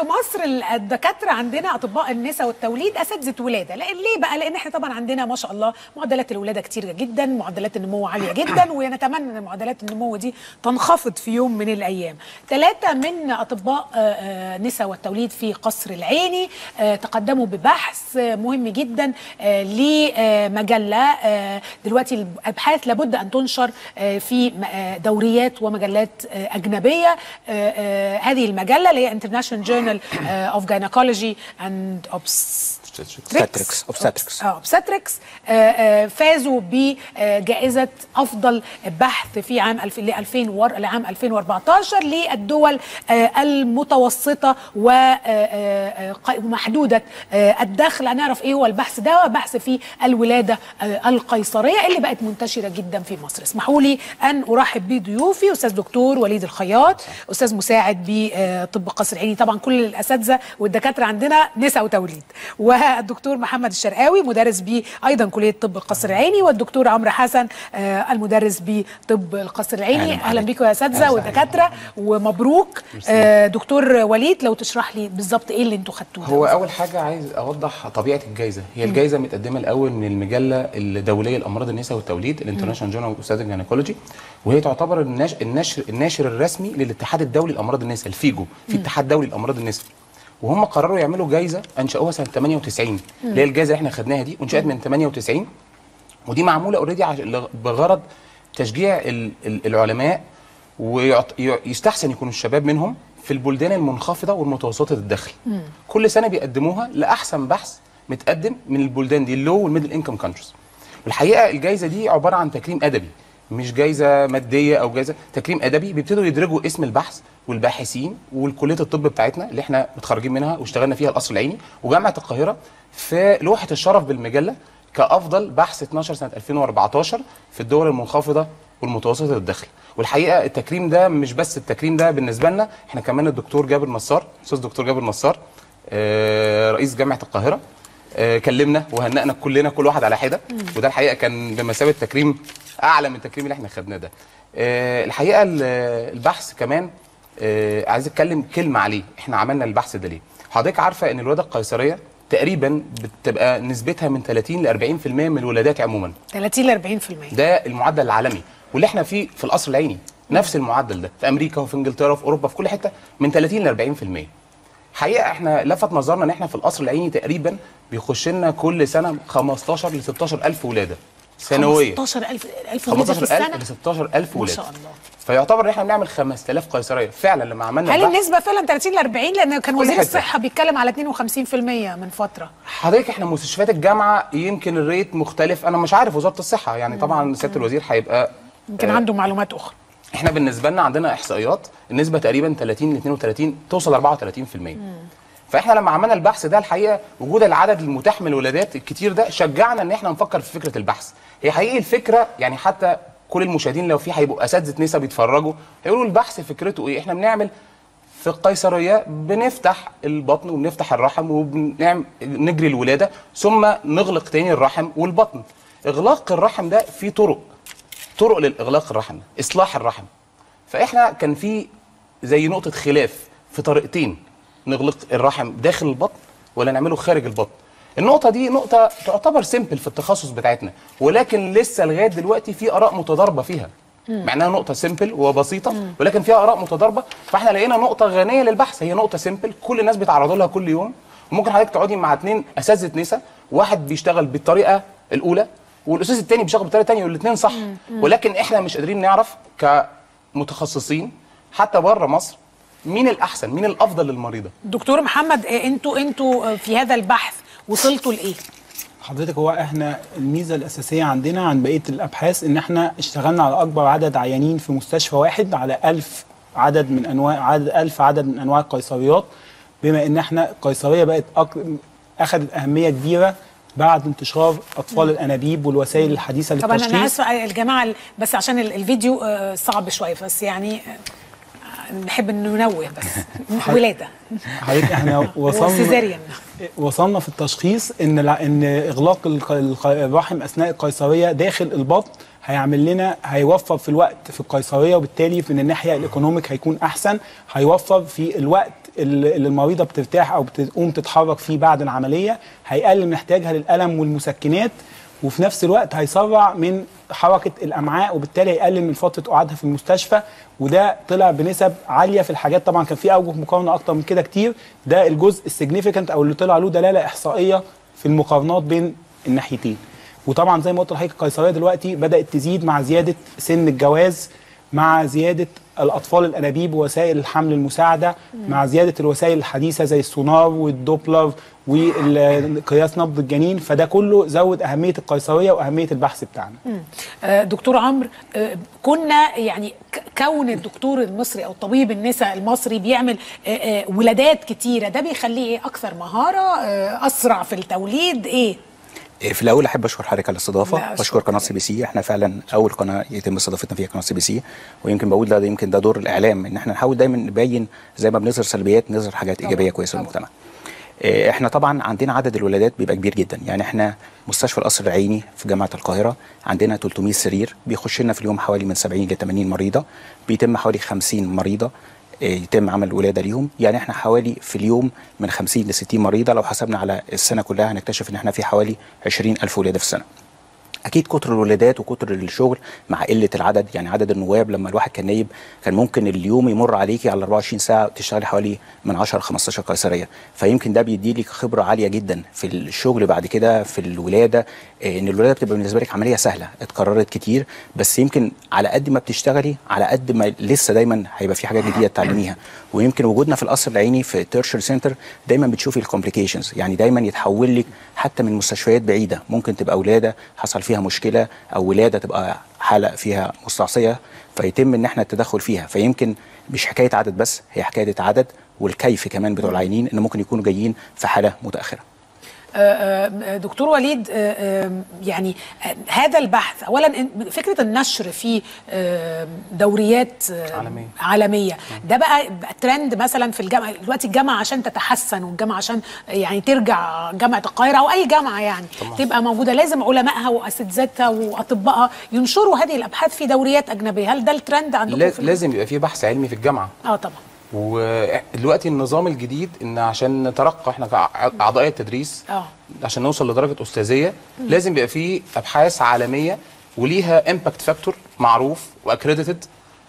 مصر الدكاتره عندنا اطباء النساء والتوليد اساتذه ولاده لان ليه بقى لان احنا طبعا عندنا ما شاء الله معدلات الولاده كتيره جدا معدلات النمو عاليه جدا ونتمنى ان معدلات النمو دي تنخفض في يوم من الايام ثلاثه من اطباء آه، آه، نساء والتوليد في قصر العيني آه، تقدموا ببحث آه، مهم جدا آه، لمجله آه، دلوقتي الابحاث لابد ان تنشر آه، في م- آه، دوريات ومجلات آه، اجنبيه آه، آه، هذه المجله اللي هي International Journal آه، of Gynecology and Obstetrics. Obstetrics. اه obstetrics آه، آه، فازوا بجائزه افضل بحث في عام 2000 ل 2000 ور- لعام 2014 للدول آه، المتوسطه و- آه، آه، ق- ومحدوده آه، الدخل هنعرف ايه هو البحث ده بحث في الولاده آه، القيصريه اللي بقت منتشره جدا في مصر اسمحوا لي ان ارحب بضيوفي استاذ دكتور وليد الخياط استاذ مساعد بطب قصر عيني طبعا كل الاساتذه والدكاتره عندنا نساء وتوليد والدكتور محمد الشرقاوي مدرس ب ايضا كليه طب القصر العيني والدكتور عمرو حسن آه، المدرس بطب القصر العيني أهلاً اهلا بك. بيكم يا اساتذه والدكاتره ومبروك آه، دكتور وليد لو تشرح لي بالظبط ايه اللي انتوا خدتوه ده. هو اول حاجه عايز اوضح طبيعه الجائزه هي الجائزه متقدمه الاول من المجله الدوليه لامراض النساء والتوليد الانترناشونال جورنال اوف ستاتيك جينيكولوجي وهي تعتبر النشر النشر الناشر الرسمي للاتحاد الدولي لامراض النساء الفيجو في اتحاد دولي لامراض النساء وهم قرروا يعملوا جائزه انشأوها سنه 98 اللي هي الجائزه اللي احنا خدناها دي وانشأت من 98 ودي معموله اوريدي بغرض تشجيع ال- ال- العلماء ويستحسن يكونوا الشباب منهم في البلدان المنخفضه والمتوسطه الدخل كل سنه بيقدموها لاحسن بحث متقدم من البلدان دي اللو والميدل انكم كانتريز الحقيقه الجائزه دي عباره عن تكريم ادبي مش جايزه ماديه او جايزه تكريم ادبي بيبتدوا يدرجوا اسم البحث والباحثين والكليه الطب بتاعتنا اللي احنا متخرجين منها واشتغلنا فيها القصر العيني وجامعه القاهره في لوحه الشرف بالمجله كافضل بحث 12 سنه 2014 في الدول المنخفضه والمتوسطه الدخل والحقيقه التكريم ده مش بس التكريم ده بالنسبه لنا احنا كمان الدكتور جابر نصار استاذ دكتور جابر نصار آه، رئيس جامعه القاهره آه، كلمنا وهنأنا كلنا كل واحد على حده وده الحقيقه كان بمثابه تكريم اعلى من التكريم اللي احنا خدناه ده آه، الحقيقه ال- البحث كمان آه، عايز اتكلم كلمه عليه احنا عملنا البحث ده ليه حضرتك عارفه ان الولاده القيصريه تقريبا بتبقى نسبتها من 30 ل 40% من الولادات عموما 30 ل 40% ده المعدل العالمي واللي احنا فيه في القصر العيني نفس المعدل ده في امريكا وفي انجلترا وفي اوروبا في كل حته من 30 ل 40% حقيقه احنا لفت نظرنا ان احنا في القصر العيني تقريبا بيخش لنا كل سنه 15 ل 16 الف ولاده سنويه 15000 1000 ولاده في 15000 السنه ل 16000 ما ولاده شاء الله فيعتبر ان احنا بنعمل 5000 قيصريه فعلا لما عملنا هل البحث- النسبه فعلا 30 ل 40 لان كان كل وزير حتة. الصحه بيتكلم على 52% من فتره حضرتك احنا مستشفيات الجامعه يمكن الريت مختلف انا مش عارف وزاره الصحه يعني طبعا سياده الوزير هيبقى يمكن آه، عنده معلومات اخرى احنا بالنسبه لنا عندنا احصائيات النسبه تقريبا 30 ل 32 توصل ل 34% فاحنا لما عملنا البحث ده الحقيقه وجود العدد المتاح من الولادات الكتير ده شجعنا ان احنا نفكر في فكره البحث هي حقيقي الفكره يعني حتى كل المشاهدين لو في هيبقوا اساتذه نساء بيتفرجوا هيقولوا البحث فكرته ايه احنا بنعمل في القيصريه بنفتح البطن وبنفتح الرحم وبنعمل نجري الولاده ثم نغلق تاني الرحم والبطن اغلاق الرحم ده فيه طرق طرق للاغلاق الرحم اصلاح الرحم فاحنا كان في زي نقطه خلاف في طريقتين نغلق الرحم داخل البطن ولا نعمله خارج البطن النقطه دي نقطه تعتبر سيمبل في التخصص بتاعتنا ولكن لسه لغايه دلوقتي في اراء متضاربه فيها مع انها نقطه سيمبل وبسيطه ولكن فيها اراء متضاربه فاحنا لقينا نقطه غنيه للبحث هي نقطه سيمبل كل الناس بيتعرضوا لها كل يوم وممكن حضرتك تقعدي مع اثنين اساتذه نساء واحد بيشتغل بالطريقه الاولى والاستاذ الثاني بيشتغل بالطريقه الثانيه والاثنين صح ولكن احنا مش قادرين نعرف كمتخصصين حتى بره مصر مين الاحسن مين الافضل للمريضه دكتور محمد آه، انتوا انتوا آه، في هذا البحث وصلتوا لايه حضرتك هو احنا الميزه الاساسيه عندنا عن بقيه الابحاث ان احنا اشتغلنا على اكبر عدد عيانين في مستشفى واحد على ألف عدد من انواع عدد ألف عدد من انواع القيصريات بما ان احنا القيصريه بقت أك... اخذت اهميه كبيره بعد انتشار اطفال الانابيب والوسائل الحديثه طبعا للتشخيص انا اسفه يا الجماعه بس عشان ال- الفيديو آه، صعب شويه بس يعني آه، نحب ننوه بس ولاده حضرتك احنا وصلنا وسيزاريان وصلنا في التشخيص ان الع- ان اغلاق الق- الق- الرحم اثناء القيصريه داخل البطن هيعمل لنا هيوفر في الوقت في القيصريه وبالتالي من الناحيه الايكونوميك هيكون احسن هيوفر في الوقت اللي اللي المريضه بترتاح او بتقوم تتحرك فيه بعد العمليه هيقلل من احتياجها للالم والمسكنات وفي نفس الوقت هيسرع من حركه الامعاء وبالتالي هيقلل من فتره قعدها في المستشفى وده طلع بنسب عاليه في الحاجات طبعا كان في اوجه مقارنه اكتر من كده كتير ده الجزء السيجنيفيكانت او اللي طلع له دلاله احصائيه في المقارنات بين الناحيتين وطبعا زي ما قلت لحضرتك القيصريه دلوقتي بدات تزيد مع زياده سن الجواز مع زياده الاطفال الانابيب ووسائل الحمل المساعده مع زياده الوسائل الحديثه زي السونار والدوبلر وقياس نبض الجنين فده كله زود اهميه القيصريه واهميه البحث بتاعنا آه، دكتور عمرو آه، كنا يعني ك- كون الدكتور المصري او طبيب النساء المصري بيعمل آه، آه، ولادات كتيره ده بيخليه ايه اكثر مهاره آه، اسرع في التوليد ايه في الاول احب اشكر حضرتك على لا، الاستضافه شكراً. بشكر قناه سي بي سي احنا فعلا اول قناه يتم استضافتنا فيها قناه سي بي سي ويمكن بقول ده, ده يمكن ده دور الاعلام ان احنا نحاول دايما نبين زي ما بنظهر سلبيات نظهر حاجات ايجابيه كويسه طبعاً. للمجتمع آه، احنا طبعا عندنا عدد الولادات بيبقى كبير جدا يعني احنا مستشفى القصر العيني في جامعه القاهره عندنا 300 سرير بيخش لنا في اليوم حوالي من 70 ل 80 مريضه بيتم حوالي 50 مريضه آه، يتم عمل ولاده ليهم يعني احنا حوالي في اليوم من 50 ل 60 مريضه لو حسبنا على السنه كلها هنكتشف ان احنا في حوالي 20 الف ولاده في السنه اكيد كتر الولادات وكتر الشغل مع قله العدد يعني عدد النواب لما الواحد كان نايب كان ممكن اليوم يمر عليكي على 24 ساعه تشتغلي حوالي من 10 ل 15 قيصريه فيمكن ده بيدي لك خبره عاليه جدا في الشغل بعد كده في الولاده آه، ان الولاده بتبقى بالنسبه لك عمليه سهله اتكررت كتير بس يمكن على قد ما بتشتغلي على قد ما لسه دايما هيبقى في حاجات جديده تتعلميها ويمكن وجودنا في القصر العيني في تيرشر سنتر دايما بتشوفي الكومبليكيشنز يعني دايما يتحول لك حتى من مستشفيات بعيده ممكن تبقى ولاده حصل فيها مشكله او ولاده تبقى حاله فيها مستعصيه فيتم ان احنا التدخل فيها فيمكن مش حكايه عدد بس هي حكايه عدد والكيف كمان بتوع العينين ان ممكن يكونوا جايين في حاله متاخره آه، آه، دكتور وليد آه، آه، يعني آه، هذا البحث اولا إن- فكره النشر في آه، دوريات آه، عالمية. عالميه ده بقى بقى ترند مثلا في الجامعه دلوقتي الجامعه عشان تتحسن والجامعه عشان يعني ترجع جامعه القاهره او اي جامعه يعني طبعاً. تبقى موجوده لازم علمائها واساتذتها واطبائها ينشروا هذه الابحاث في دوريات اجنبيه هل ده الترند عندكم لا- في ال- لازم يبقى في بحث علمي في الجامعه اه طبعا ودلوقتي النظام الجديد ان عشان نترقى احنا كاعضاء التدريس اه عشان نوصل لدرجه استاذيه لازم يبقى في ابحاث عالميه وليها امباكت فاكتور معروف واكريديتد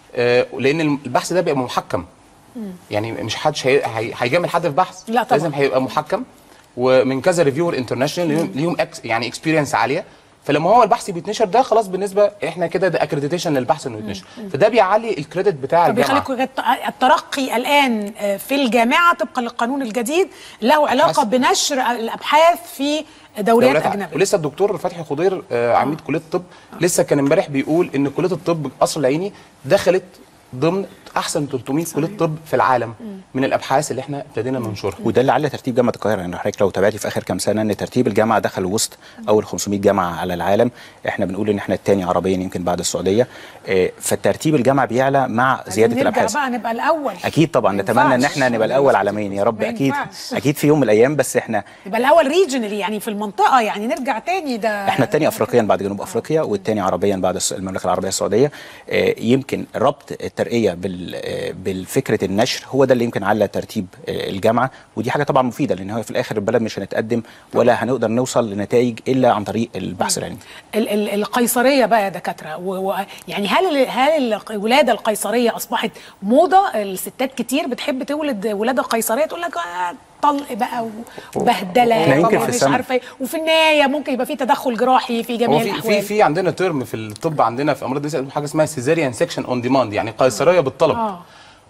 لان البحث ده بيبقى محكم يعني مش حدش هي- هي- هيجامل حد في بحث لا طبعاً. لازم هيبقى محكم ومن كذا ريفيور انترناشونال ليهم, ليهم أكس يعني اكسبيرينس عاليه فلما هو البحث بيتنشر ده خلاص بالنسبه احنا كده ده اكريديتيشن للبحث انه يتنشر فده بيعلي الكريدت بتاع الجامعه فبيخليكم الترقي الان آه، في الجامعه طبقا للقانون الجديد له علاقه حسب. بنشر الابحاث في دوريات دورات ع- اجنبيه ولسه الدكتور فتحي خضير آه، عميد كليه الطب لسه كان امبارح بيقول ان كليه الطب قصر العيني دخلت ضمن احسن 300 كليه طب في العالم من الابحاث اللي احنا ابتدينا ننشرها وده اللي علّى ترتيب جامعه القاهره يعني حضرتك لو تابعتي في اخر كام سنه ان ترتيب الجامعه دخل وسط اول 500 جامعه على العالم احنا بنقول ان احنا الثاني عربيا يمكن بعد السعوديه آه، فالترتيب الجامعه بيعلى مع زياده نرجع الابحاث بقى نبقى الاول اكيد طبعا ما نتمنى ان ينفعش. احنا نبقى الاول عالميا يا رب ما اكيد ينفعش. اكيد في يوم من الايام بس احنا يبقى الاول ريجنالي يعني في المنطقه يعني نرجع تاني ده احنا الثاني افريقيا بعد جنوب افريقيا والثاني عربيا بعد الس- المملكه العربيه السعوديه آه، يمكن ربط الترقيه بال آه، بالفكره النشر هو ده اللي يمكن على ترتيب آه، الجامعه ودي حاجه طبعا مفيده لان هو في الاخر البلد مش هنتقدم ولا هنقدر نوصل لنتائج الا عن طريق البحث العلمي ال- ال- القيصريه بقى يا دكاتره و- و- يعني هل ال- هل الولاده القيصريه اصبحت موضه الستات كتير بتحب تولد ولاده قيصريه تقول لك آه، طلق بقى و- وبهدله إحنا يمكن في مش السنة- عارفه ايه وفي النهايه ممكن يبقى في تدخل جراحي في جميع هو في في الاحوال في عندنا ترم في الطب عندنا في امراض النساء حاجه اسمها سيزاريان سيكشن اون ديماند يعني قيصريه بالطلب آه.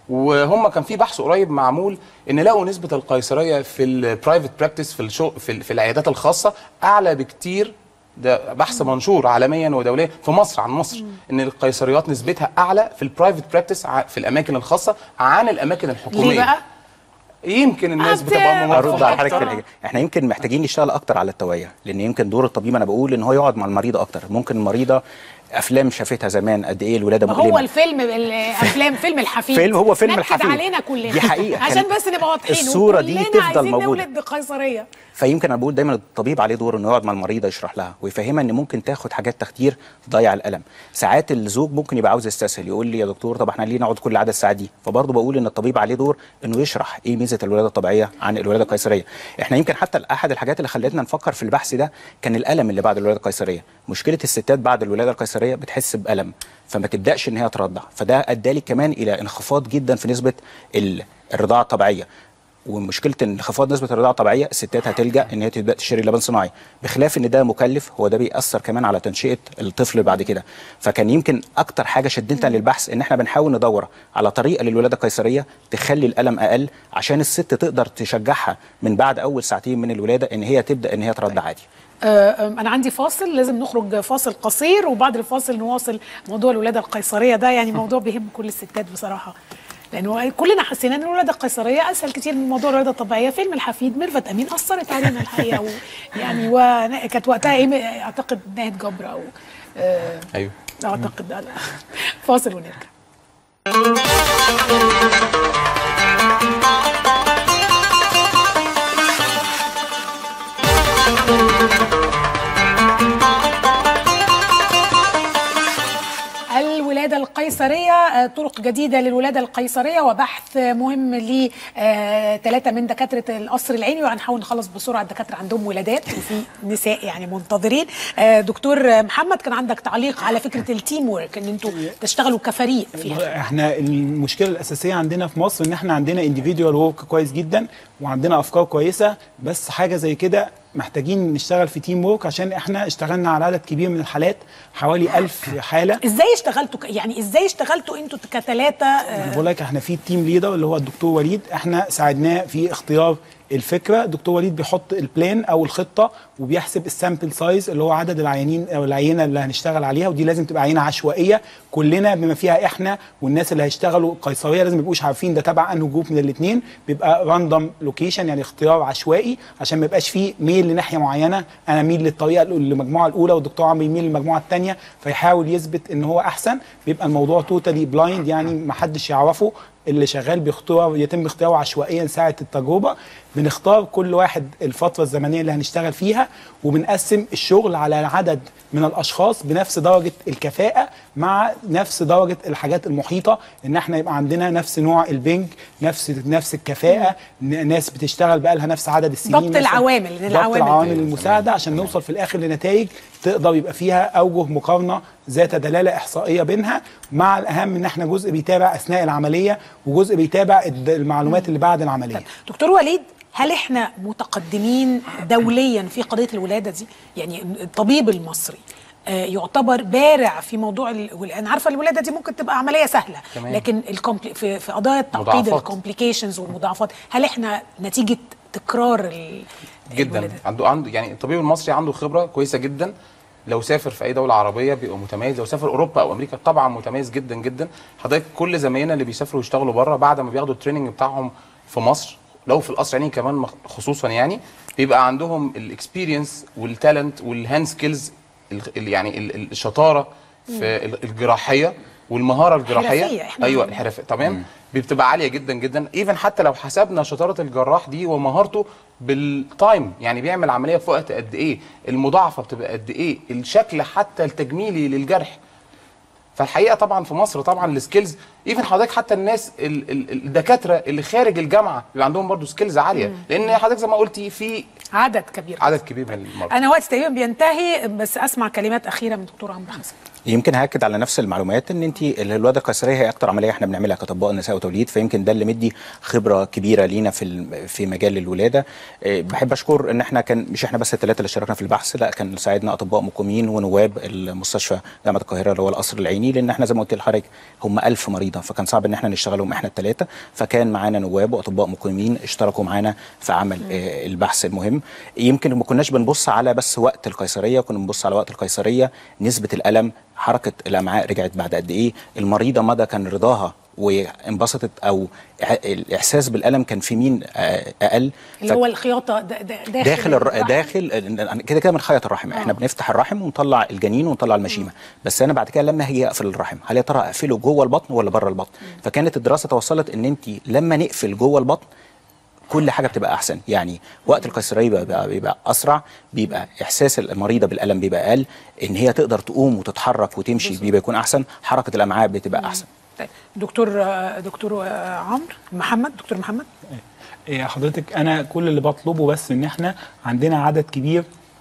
وهم كان في بحث قريب معمول ان لقوا نسبه القيصريه في البرايفت براكتس في الشو في, ال- في العيادات الخاصه اعلى بكتير ده بحث منشور عالميا ودوليا في مصر عن مصر ان القيصريات نسبتها اعلى في البرايفت براكتس في الاماكن الخاصه عن الاماكن الحكوميه ليه بقى؟ يمكن الناس أبدا. بتبقى ارد موافقه على حضرتك في أكتر. الحاجة. احنا يمكن محتاجين نشتغل اكتر على التوعيه لان يمكن دور الطبيب انا بقول ان هو يقعد مع المريضه اكتر ممكن المريضه افلام شافتها زمان قد ايه الولاده ما مؤلمه هو الفيلم الافلام فيلم الحفيد فيلم هو فيلم نكد الحفيد. علينا كلنا دي حقيقة. عشان كان بس نبقى واضحين الصورة دي وكلنا تفضل عايزين موجودة. نولد قيصريه فيمكن انا بقول دايما الطبيب عليه دور انه يقعد مع المريضه يشرح لها ويفهمها ان ممكن تاخد حاجات تخدير تضيع الالم ساعات الزوج ممكن يبقى عاوز يستسهل يقول لي يا دكتور طب احنا ليه نقعد كل عدد الساعات دي فبرضه بقول ان الطبيب عليه دور انه يشرح ايه ميزه الولاده الطبيعيه عن الولاده القيصريه احنا يمكن حتى احد الحاجات اللي خلتنا نفكر في البحث ده كان الالم اللي بعد الولاده القيصريه مشكله الستات بعد الولاده القيصريه بتحس بالم فما تبداش ان هي ترضع فده ادالي كمان الى انخفاض جدا في نسبه ال- الرضاعه الطبيعيه ومشكله انخفاض نسبه الرضاعه الطبيعيه الستات هتلجا ان هي تبدا تشتري لبن صناعي بخلاف ان ده مكلف هو ده بيأثر كمان على تنشئه الطفل بعد كده فكان يمكن اكتر حاجه شدتنا للبحث ان احنا بنحاول ندور على طريقه للولاده القيصريه تخلي الالم اقل عشان الست تقدر تشجعها من بعد اول ساعتين من الولاده ان هي تبدا ان هي ترضع عادي آه، أنا عندي فاصل لازم نخرج فاصل قصير وبعد الفاصل نواصل موضوع الولادة القيصرية ده يعني موضوع بيهم كل الستات بصراحة لأنه كلنا حسينا إن الولادة القيصرية أسهل كتير من موضوع الولادة الطبيعية فيلم الحفيد ميرفت أمين أثرت علينا الحقيقة و يعني وكانت وقتها إيه أعتقد ناهد جبر أو آه، ايوه أعتقد لا لا. فاصل ونرجع الولادة القيصرية آه، طرق جديدة للولادة القيصرية وبحث مهم لثلاثة من دكاترة القصر العيني وهنحاول نخلص بسرعة الدكاترة عندهم ولادات وفي نساء يعني منتظرين آه، دكتور محمد كان عندك تعليق على فكرة التيم وورك ان انتوا تشتغلوا كفريق فيها احنا المشكله الاساسيه عندنا في مصر ان احنا عندنا individual work كويس جدا وعندنا افكار كويسه بس حاجه زي كده محتاجين نشتغل في تيم وورك عشان احنا اشتغلنا على عدد كبير من الحالات حوالي ألف حاله ازاي اشتغلتوا ك- يعني ازاي اشتغلتوا انتوا كثلاثة انا بقول لك احنا في تيم ليدر اللي هو الدكتور وليد احنا ساعدناه في اختيار الفكره دكتور وليد بيحط البلان او الخطه وبيحسب السامبل سايز اللي هو عدد العيانين او العينه اللي هنشتغل عليها ودي لازم تبقى عينه عشوائيه كلنا بما فيها احنا والناس اللي هيشتغلوا قيصريه لازم يبقوش عارفين ده تبع انه جروب من الاثنين بيبقى راندوم لوكيشن يعني اختيار عشوائي عشان ما يبقاش فيه ميل لناحيه معينه انا ميل للطريقه الأولى- للمجموعه الاولى والدكتور عمرو يميل للمجموعه الثانيه فيحاول يثبت ان هو احسن بيبقى الموضوع توتالي بلايند يعني ما حدش يعرفه اللي شغال بيختار يتم اختياره عشوائيا ساعه التجربه بنختار كل واحد الفتره الزمنيه اللي هنشتغل فيها وبنقسم الشغل على عدد من الاشخاص بنفس درجه الكفاءه مع نفس درجه الحاجات المحيطه ان احنا يبقى عندنا نفس نوع البنج نفس نفس الكفاءه ن- ناس بتشتغل بقى لها نفس عدد السنين ضبط مثلاً. العوامل، لأن ضبط العوامل العوامل دي- المساعده عشان نوصل في الاخر لنتائج تقدر يبقى فيها اوجه مقارنه ذات دلاله احصائيه بينها مع الاهم ان احنا جزء بيتابع اثناء العمليه وجزء بيتابع الد- المعلومات اللي بعد العمليه دكتور وليد هل احنا متقدمين دوليا في قضيه الولاده دي؟ يعني الطبيب المصري آه، يعتبر بارع في موضوع ال... انا عارفه الولاده دي ممكن تبقى عمليه سهله تمام. لكن الكومبلي... في في قضايا تعقيد مضاعفات. الكومبليكيشنز والمضاعفات هل احنا نتيجه تكرار ال... جدا الولادة؟ عنده عنده يعني الطبيب المصري عنده خبره كويسه جدا لو سافر في اي دوله عربيه بيبقى متميز لو سافر اوروبا او امريكا طبعا متميز جدا جدا حضرتك كل زمايلنا اللي بيسافروا يشتغلوا بره بعد ما بياخدوا التريننج بتاعهم في مصر لو في القصر عيني كمان مخ- خصوصا يعني بيبقى عندهم الاكسبيرينس والتالنت والهاند سكيلز يعني ال- ال- الشطاره في ال- الجراحيه والمهاره الجراحيه حرفية، إحنا- ايوه الحرفيه تمام بتبقى عاليه جدا جدا ايفن حتى لو حسبنا شطاره الجراح دي ومهارته بالتايم يعني بيعمل عمليه في وقت قد ايه المضاعفه بتبقى قد ايه الشكل حتى التجميلي للجرح فالحقيقه طبعا في مصر طبعا السكيلز ايفن حضرتك حتى الناس ال- ال- الدكاتره اللي خارج الجامعه بيبقى عندهم برضو سكيلز عاليه لان حضرتك زي ما قلتي في عدد كبير عدد كبير من المرضى انا وقتي تقريبا بينتهي بس اسمع كلمات اخيره من دكتور عمرو حسن يمكن هاكد على نفس المعلومات ان انت الولاده القيصريه هي اكتر عمليه احنا بنعملها كاطباء نساء وتوليد فيمكن ده اللي مدي خبره كبيره لينا في الم- في مجال الولاده إيه، بحب اشكر ان احنا كان مش احنا بس الثلاثه اللي اشتركنا في البحث لا كان ساعدنا اطباء مقيمين ونواب المستشفى جامعه القاهره اللي هو القصر العيني لان احنا زي ما قلت لحضرتك هم 1000 مريضه فكان صعب ان احنا نشتغلهم احنا الثلاثه فكان معانا نواب واطباء مقيمين اشتركوا معانا في عمل آه، البحث المهم يمكن ما كناش بنبص على بس وقت القيصريه كنا بنبص على وقت القيصريه نسبه الالم حركه الامعاء رجعت بعد قد ايه المريضه مدى كان رضاها وانبسطت او ع- الاحساس بالالم كان في مين آه، اقل اللي ف- هو الخياطه دا- دا- داخل داخل الر... الرحم. داخل كده كده بنخيط الرحم احنا بنفتح الرحم ونطلع الجنين ونطلع المشيمه بس انا بعد كده لما هاجي اقفل الرحم هل يا ترى اقفله جوه البطن ولا بره البطن فكانت الدراسه توصلت ان انت لما نقفل جوه البطن كل حاجه بتبقى احسن يعني وقت القيصريه بيبقى, بيبقى اسرع بيبقى احساس المريضه بالالم بيبقى اقل ان هي تقدر تقوم وتتحرك وتمشي بيبقى يكون احسن حركه الامعاء بتبقى احسن طيب، دكتور آه، دكتور آه، عمرو محمد دكتور محمد إيه حضرتك انا كل اللي بطلبه بس ان احنا عندنا عدد كبير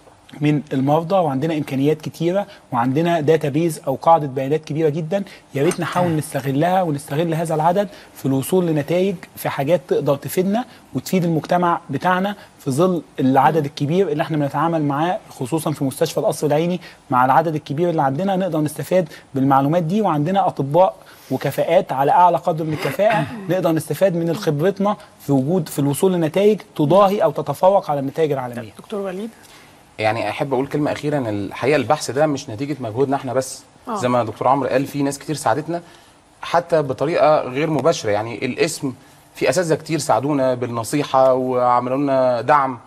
من المرضى وعندنا امكانيات كتيره وعندنا داتابيز او قاعده بيانات كبيره جدا يا ريت نحاول نستغلها ونستغل هذا العدد في الوصول لنتائج في حاجات تقدر تفيدنا وتفيد المجتمع بتاعنا في ظل العدد الكبير اللي احنا بنتعامل معاه خصوصا في مستشفى القصر العيني مع العدد الكبير اللي عندنا نقدر نستفاد بالمعلومات دي وعندنا اطباء وكفاءات على اعلى قدر من الكفاءه نقدر نستفاد من خبرتنا في وجود في الوصول لنتائج تضاهي او تتفوق على النتائج العالميه دكتور وليد يعني احب اقول كلمه اخيره ان الحقيقه البحث ده مش نتيجه مجهودنا احنا بس آه. زي ما دكتور عمرو قال في ناس كتير ساعدتنا حتى بطريقه غير مباشره يعني الاسم في اساتذه كتير ساعدونا بالنصيحه وعملوا لنا دعم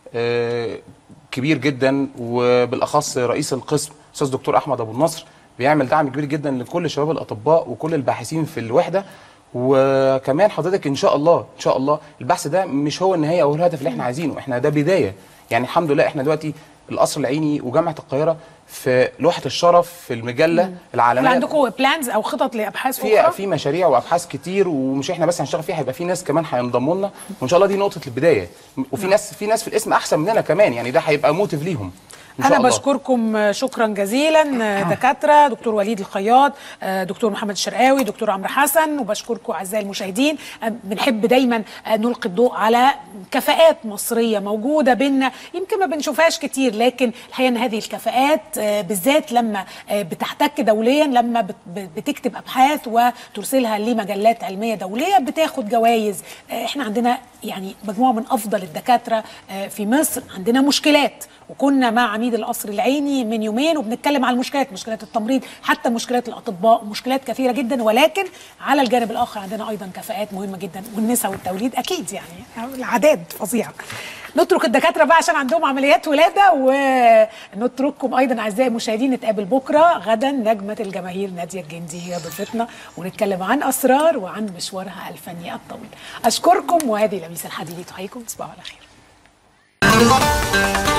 آه، كبير جدا وبالاخص رئيس القسم استاذ دكتور احمد ابو النصر بيعمل دعم كبير جدا لكل شباب الاطباء وكل الباحثين في الوحده وكمان حضرتك ان شاء الله ان شاء الله البحث ده مش هو النهايه او الهدف اللي احنا عايزينه احنا ده بدايه يعني الحمد لله احنا دلوقتي القصر العيني وجامعه القاهره في لوحه الشرف في المجله هل العالميه عندكم بلانز او خطط لابحاث في اخرى في مشاريع وابحاث كتير ومش احنا بس هنشتغل فيها هيبقى في ناس كمان هينضموا لنا وان شاء الله دي نقطه البدايه وفي ناس في ناس في الاسم احسن مننا كمان يعني ده هيبقى موتيف ليهم ان شاء انا الله بشكركم شكرا جزيلا دكاتره دكتور وليد الخياط دكتور محمد الشرقاوي دكتور عمرو حسن وبشكركم اعزائي المشاهدين بنحب دايما نلقي الضوء على كفاءات مصريه موجوده بينا يمكن ما بنشوفهاش كتير لكن الحقيقه ان هذه الكفاءات بالذات لما بتحتك دوليا لما بت- بتكتب ابحاث وترسلها لمجلات علميه دوليه بتاخد جوائز احنا عندنا يعني مجموعه من افضل الدكاتره في مصر عندنا مشكلات وكنا مع عميد القصر العيني من يومين وبنتكلم على المشكلات مشكلات التمريض حتى مشكلات الاطباء مشكلات كثيره جدا ولكن على الجانب الاخر عندنا ايضا كفاءات مهمه جدا والنساء والتوليد اكيد يعني الاعداد فظيعه نترك الدكاتره بقى عشان عندهم عمليات ولاده ونترككم ايضا اعزائي المشاهدين نتقابل بكره غدا نجمه الجماهير ناديه الجندي هي ضيفتنا ونتكلم عن اسرار وعن مشوارها الفني الطويل اشكركم وهذه لميس الحديدي تحييكم تصبحوا على خير